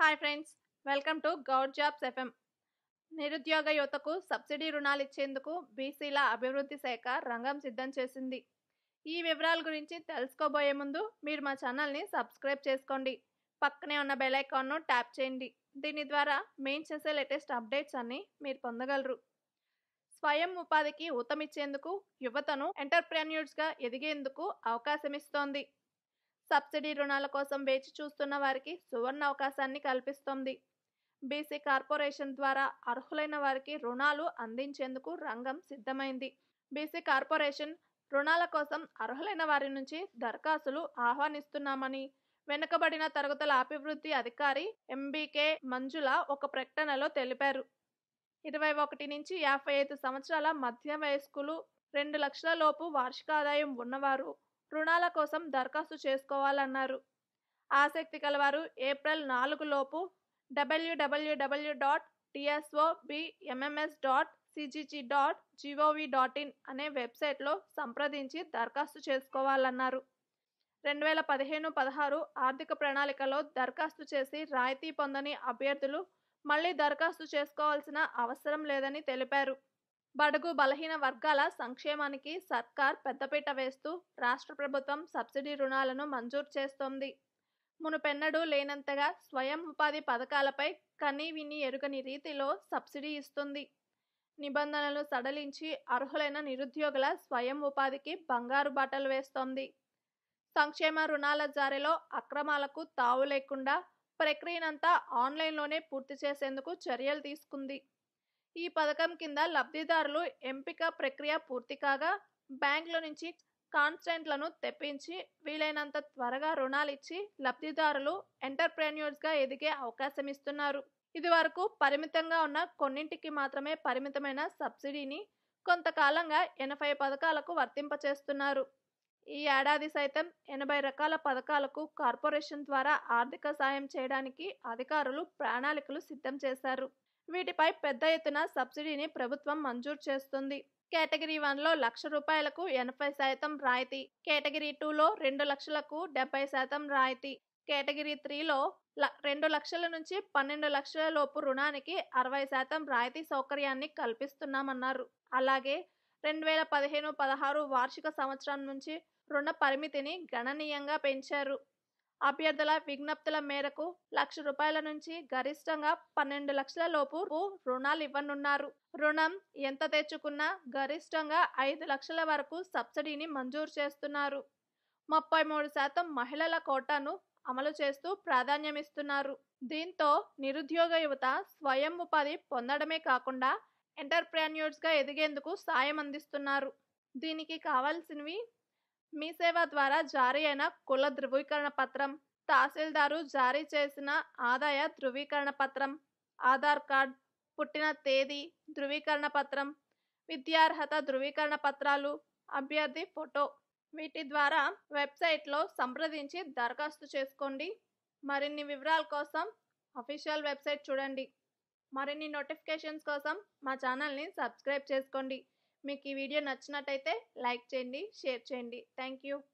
hi friends welcome to Goud jobs FM నిరుద్యోగ యువతకు subsidy రుణాలు ఇచ్చేందుకు బీసీల అభివృద్ధి శాఖ రంగం సిద్ధం చేసింది ఈ వివరాల గురించి తెలుసుకోబోయే ముందు మీరు మా ఛానల్ని సబ్స్క్రైబ్ చేసుకోండి పక్కనే ఉన్న బెల్ ఐకాన్ను ట్యాప్ చేయండి దీని ద్వారా మెయిన్ చేసే లేటెస్ట్ అప్డేట్స్ అన్ని మీరు పొందగలరు స్వయం ఉపాధికి ఊతమిచ్చేందుకు యువతను ఎంటర్ప్రెన్యూర్స్గా ఎదిగేందుకు అవకాశం ఇస్తోంది సబ్సిడీ రుణాల కోసం వేచి చూస్తున్న వారికి సువర్ణ అవకాశాన్ని కల్పిస్తోంది బీసీ కార్పొరేషన్ ద్వారా అర్హులైన వారికి రుణాలు అందించేందుకు రంగం సిద్ధమైంది బీసీ కార్పొరేషన్ రుణాల కోసం అర్హులైన వారి నుంచి దరఖాస్తులు ఆహ్వానిస్తున్నామని వెనుకబడిన తరగతుల అభివృద్ధి అధికారి ఎంబీకే మంజుల ఒక ప్రకటనలో తెలిపారు ఇరవై ఒకటి నుంచి యాభై ఐదు సంవత్సరాల మధ్య వయస్కులు రెండు లక్షల లోపు వార్షిక ఆదాయం ఉన్నవారు రుణాల కోసం దరఖాస్తు చేసుకోవాలన్నారు ఆసక్తి కలవారు ఏప్రిల్ నాలుగు లోపు WWW dot TSO BMMS dot CGG dot gov dot in అనే వెబ్సైట్లో సంప్రదించి దరఖాస్తు చేసుకోవాలన్నారు రెండు వేల పదిహేను పదహారు ఆర్థిక ప్రణాళికలో దరఖాస్తు చేసి రాయితీ పొందని అభ్యర్థులు మళ్లీ దరఖాస్తు చేసుకోవాల్సిన అవసరం లేదని తెలిపారు బడుగు బలహీన వర్గాల సంక్షేమానికి సర్కార్ పెద్దపీట వేస్తూ రాష్ట్ర ప్రభుత్వం సబ్సిడీ రుణాలను మంజూరు చేస్తోంది మునుపెన్నడూ లేనంతగా స్వయం ఉపాధి పథకాలపై కనీ విని ఎరుగని రీతిలో సబ్సిడీ ఇస్తుంది నిబంధనలు సడలించి అర్హులైన నిరుద్యోగుల స్వయం ఉపాధికి బంగారు బాటలు వేస్తోంది సంక్షేమ రుణాల జారీలో అక్రమాలకు తావు లేకుండా ప్రక్రియనంతా ఆన్లైన్లోనే పూర్తి చేసేందుకు చర్యలు తీసుకుంది ఈ పథకం కింద లబ్ధిదారులు ఎంపిక ప్రక్రియ పూర్తి కాగా బ్యాంకుల నుంచి కాన్స్టెంట్లను తెప్పించి వీలైనంత త్వరగా రుణాలు ఇచ్చి లబ్ధిదారులు ఎంటర్ప్రెన్యూర్స్గా ఎదిగే అవకాశం ఇస్తున్నారు ఇదివరకు పరిమితంగా ఉన్న కొన్నింటికి మాత్రమే పరిమితమైన సబ్సిడీని కొంతకాలంగా ఎనభై పథకాలకు వర్తింపచేస్తున్నారు ఈ ఏడాది సైతం ఎనభై రకాల పథకాలకు కార్పొరేషన్ ద్వారా ఆర్థిక సాయం చేయడానికి అధికారులు ప్రణాళికలు సిద్ధం చేశారు వీటిపై పెద్ద ఎత్తున సబ్సిడీని ప్రభుత్వం మంజూరు చేస్తుంది కేటగిరీ వన్లో లక్ష రూపాయలకు ఎనభై శాతం రాయితీ కేటగిరీ టూలో రెండు లక్షలకు డెబ్బై శాతం రాయితీ కేటగిరీ త్రీలో రెండు లక్షల నుంచి పన్నెండు లక్షల లోపు రుణానికి అరవై శాతం రాయితీ సౌకర్యాన్ని కల్పిస్తున్నామన్నారు అలాగే రెండు వేల పదిహేను పదహారు వార్షిక సంవత్సరం నుంచి రుణ పరిమితిని గణనీయంగా పెంచారు అభ్యర్థుల విజ్ఞప్తుల మేరకు లక్ష రూపాయల నుంచి గరిష్టంగా పన్నెండు లక్షల లోపు రుణాలు ఇవ్వనున్నారు రుణం ఎంత తెచ్చుకున్నా గరిష్టంగా ఐదు లక్షల వరకు సబ్సిడీని మంజూరు చేస్తున్నారు ముప్పై మూడు శాతం మహిళల కోటాను అమలు చేస్తూ ప్రాధాన్యమిస్తున్నారు దీంతో నిరుద్యోగ యువత స్వయం ఉపాధి పొందడమే కాకుండా ఎంటర్ప్రెన్యూర్స్గా ఎదిగేందుకు సాయం అందిస్తున్నారు దీనికి కావాల్సినవి మీ సేవ ద్వారా జారీ అయిన కుల ధృవీకరణ పత్రం తహసీల్దారు జారీ చేసిన ఆదాయ ధృవీకరణ పత్రం ఆధార్ కార్డ్ పుట్టిన తేదీ ధృవీకరణ పత్రం విద్యార్హత ధృవీకరణ పత్రాలు అభ్యర్థి ఫోటో వీటి ద్వారా వెబ్సైట్లో సంప్రదించి దరఖాస్తు చేసుకోండి మరిన్ని వివరాల కోసం అఫీషియల్ వెబ్సైట్ చూడండి మరిన్ని నోటిఫికేషన్స్ కోసం మా ఛానల్ని సబ్స్క్రైబ్ చేసుకోండి మీకు ఈ వీడియో నచ్చినట్టయితే లైక్ చేయండి షేర్ చేయండి థ్యాంక్ యూ